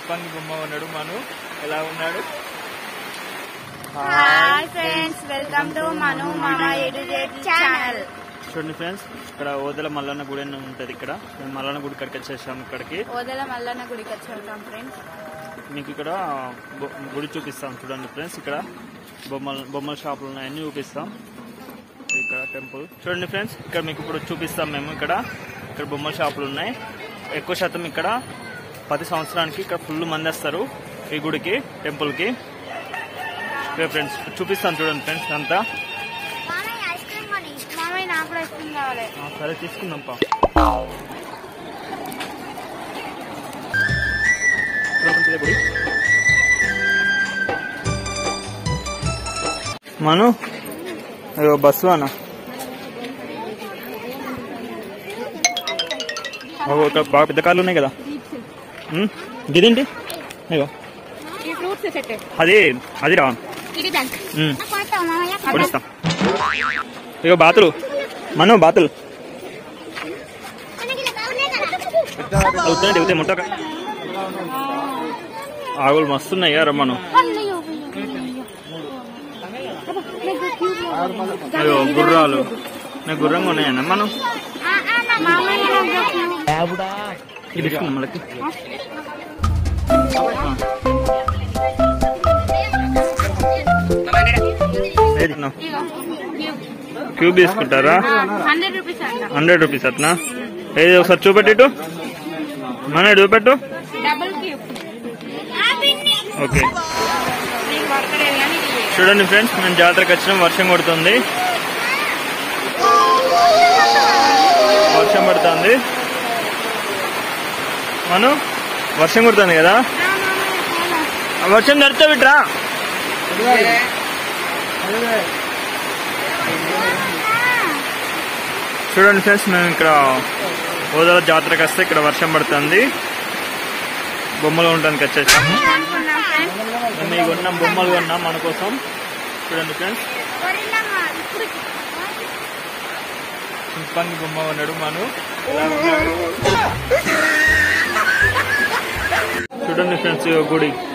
చింపంగి బొమ్మ ఉన్నాడు మను ఎలా ఉన్నాడు hi friends welcome to Manu Mama educate channel చూడండి ఫ్రెండ్స్ ఇక్కడ ఓదల మల్లన్న గుడి అని ఉంటది ఇక్కడ మేము మల్లన్న గుడి ఇక్కడికి వచ్చేసాము ఇక్కడికి ఓదల మల్లన్న గుడికి వచ్చాం ఫ్రెండ్స్ మీకు ఇక్కడ బొ- గుడి చూపిస్తాం చూడండి ఫ్రెండ్స్ ఇక్కడ బొమ్మల బొమ్మల షాపులు ఉన్నాయని చూపిస్తాం ఇక్కడ టెంపుల్ చూడండి ఫ్రెండ్స్ ఇక్కడ మీకు ఇప్పుడు చూపిస్తాం మేము ఇక్కడ ఇక్కడ బొమ్మల షాపులు ఉన్నాయి ఎక్కువ శాతం ఇక్కడ ప్రతి సంవత్సరానికి ఇక్కడ ఫుల్ మంది వస్తారు ఈ గుడికి టెంపుల్కి ఓకే ఫ్రెండ్స్ చూపిస్తాను చూడండి ఫ్రెండ్స్ అంతా మామయ్య నాకు కూడా ఐస్ క్రీమ్ కావాలి ఆ, సరే తీసుకుందాం పా లోపలికి గుడి మను అయ్యో బస్సు అన్న ఓ, ఇక్కడ బాగా పెద్ద కార్లు ఉన్నాయి కదా ఉమ్, గిదేంటి అయ్యో ఈ ఫ్రూట్స్ సెట్ అది అది రా ఇది బ్యాంక్ ఉమ్, కొనిస్తా ఇగో బాతులు మను బాతులు అవుతున్నాయి దిగుతాయి ముట్ట ఆవులు మస్తున్నాయి రమ్మను అయ్యో గుర్రాలు నాకు గుర్రంగా ఉన్నాయన్న మనం ఇది తీసుకున్నాం మనకి ఏది తిన్నావు? క్యూబ్ తీసుకుంటారా హండ్రెడ్ రూపీస్ అంట హండ్రెడ్ రూపీస్ అట్నా ఏది ఒకసారి చూపెట్టు మన చూపెట్టు డబుల్ క్యూబ్ ఓకే నీకు పడతలేదు కానీ ఇది చూడండి ఫ్రెండ్స్ మేము జాతరకు వచ్చినాం వర్షం కొడుతుంది వర్షం పడుతుంది మను వర్షం కొడుతుంది కదా ఆ వర్షం నడితే బిట్రా చూడండి ఫ్రెండ్స్ మేము ఇక్కడ ఓదల జాతరకు వస్తే ఇక్కడ వర్షం పడుతుంది బొమ్మలు ఉండడానికి వచ్చేసాము అనుకున్నాం ఫ్రెండ్స్ మేము ఇవి కొన్నాం బొమ్మలు కొన్నాం మన కోసం చూడండి ఫ్రెండ్స్ చింపంగి బొమ్మ ఉన్నాడు మను ఎలా ఉన్నాడు? చూడండి ఫ్రెండ్స్ ఈ గుడి